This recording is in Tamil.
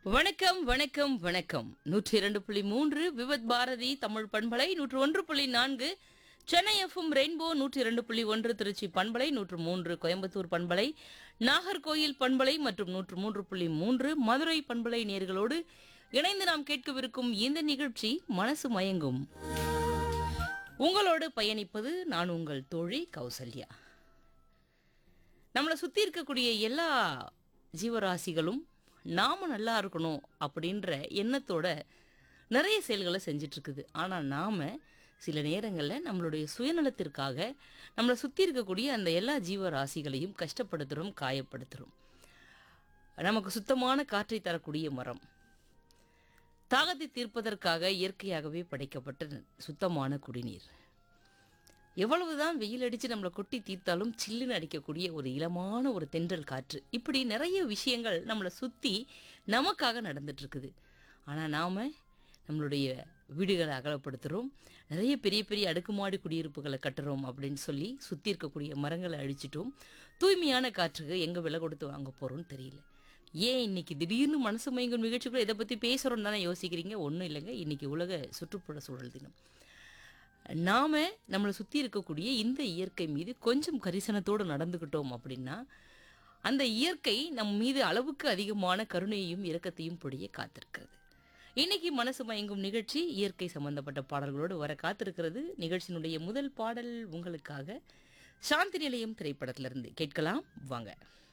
வணக்கம் வணக்கம் வணக்கம் நூற்றி இரண்டு புள்ளி மூன்று விவத் பாரதி தமிழ் பண்பலை நூற்று ஒன்று புள்ளி நான்கு சென்னை எஃப்எம் ரெயின்போ நூற்றி இரண்டு புள்ளி ஒன்று திருச்சி பண்பலை நூற்று மூன்று கோயம்புத்தூர் பண்பலை நாகர்கோயில் பண்பலை மற்றும் நூற்று மூன்று புள்ளி மூன்று மதுரை பண்பலை நேர்களோடு இணைந்து நாம் கேட்கவிருக்கும் இந்த நிகழ்ச்சி மனசு மயங்கும் உங்களோடு பயணிப்பது நான் உங்கள் தோழி கௌசல்யா நம்மளை சுற்றி இருக்கக்கூடிய எல்லா ஜீவராசிகளும் நாம நல்லா இருக்கணும் அப்படின்ற எண்ணத்தோட நிறைய செயல்களை செஞ்சுட்டு இருக்குது ஆனால் நாம் சில நேரங்களில் நம்மளுடைய சுயநலத்திற்காக நம்மளை சுற்றி இருக்கக்கூடிய அந்த எல்லா ஜீவராசிகளையும் கஷ்டப்படுத்துகிறோம் காயப்படுத்துகிறோம் நமக்கு சுத்தமான காற்றை தரக்கூடிய மரம் தாகத்தை தீர்ப்பதற்காக இயற்கையாகவே படைக்கப்பட்ட சுத்தமான குடிநீர் எவ்வளவுதான் வெயில் அடித்து நம்மளை கொட்டி தீர்த்தாலும் சில்லுன்னு அடிக்கக்கூடிய ஒரு இளமான ஒரு தென்றல் காற்று இப்படி நிறைய விஷயங்கள் நம்மளை சுற்றி நமக்காக நடந்துட்டு இருக்குது ஆனால் நாம் நம்மளுடைய வீடுகளை அகலப்படுத்துகிறோம் நிறைய பெரிய பெரிய அடுக்குமாடி குடியிருப்புகளை கட்டுறோம் அப்படின்னு சொல்லி சுற்றி இருக்கக்கூடிய மரங்களை அழிச்சிட்டோம் தூய்மையான காற்றுக்கு எங்கே விலை கொடுத்து வாங்க போகிறோம்னு தெரியல ஏன் இன்னைக்கு திடீர்னு மனசு மயங்கும் நிகழ்ச்சிக்குள்ள இதை பற்றி பேசுகிறோன்னு தானே யோசிக்கிறீங்க ஒன்றும் இல்லைங்க இன்னைக்கு உலக சுற்றுப்புற சூழல் தினம் நாம் நம்மளை சுற்றி இருக்கக்கூடிய இந்த இயற்கை மீது கொஞ்சம் கரிசனத்தோடு நடந்துக்கிட்டோம் அப்படின்னா அந்த இயற்கை நம் மீது அளவுக்கு அதிகமான கருணையையும் இரக்கத்தையும் பொழிய காத்திருக்கிறது இன்னைக்கு மனசு மயங்கும் நிகழ்ச்சி இயற்கை சம்பந்தப்பட்ட பாடல்களோடு வர காத்திருக்கிறது நிகழ்ச்சியினுடைய முதல் பாடல் உங்களுக்காக சாந்தி நிலையம் திரைப்படத்திலிருந்து கேட்கலாம் வாங்க